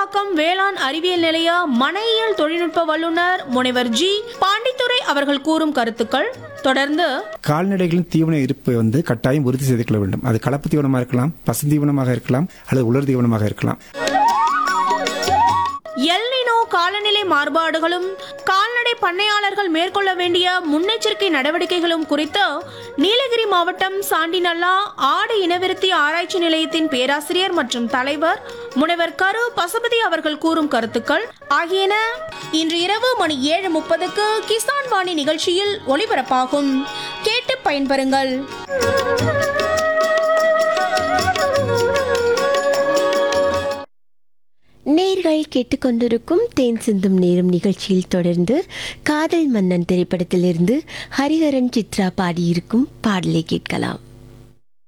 கீழ்ப்பாக்கம் வேளாண் அறிவியல் நிலைய மனையியல் தொழில்நுட்ப வல்லுநர் முனைவர் ஜி பாண்டித்துரை அவர்கள் கூறும் கருத்துக்கள் தொடர்ந்து கால்நடைகளின் தீவன இருப்பை வந்து கட்டாயம் உறுதி செய்து கொள்ள வேண்டும் அது கலப்பு தீவனமாக இருக்கலாம் பசுந்தீவனமாக இருக்கலாம் அல்லது உலர் தீவனமாக இருக்கலாம் எல்னினோ காலநிலை மாறுபாடுகளும் கால்நடை பண்ணையாளர்கள் மேற்கொள்ள வேண்டிய முன்னெச்சரிக்கை நடவடிக்கைகளும் குறித்து நீலகிரி மாவட்டம் சாண்டிநல்லா ஆடு இனவிருத்தி ஆராய்ச்சி நிலையத்தின் பேராசிரியர் மற்றும் தலைவர் முனைவர் கரு பசுபதி அவர்கள் கூறும் கருத்துக்கள் ஆகியன இன்று இரவு மணி ஏழு முப்பதுக்கு கிசான் வாணி நிகழ்ச்சியில் ஒளிபரப்பாகும் கேட்டு பயன்பெறுங்கள் நேர்கள் கேட்டுக்கொண்டிருக்கும் தேன் சிந்தும் நேரம் நிகழ்ச்சியில் தொடர்ந்து காதல் மன்னன் திரைப்படத்திலிருந்து ஹரிஹரன் சித்ரா பாடியிருக்கும் பாடலை கேட்கலாம்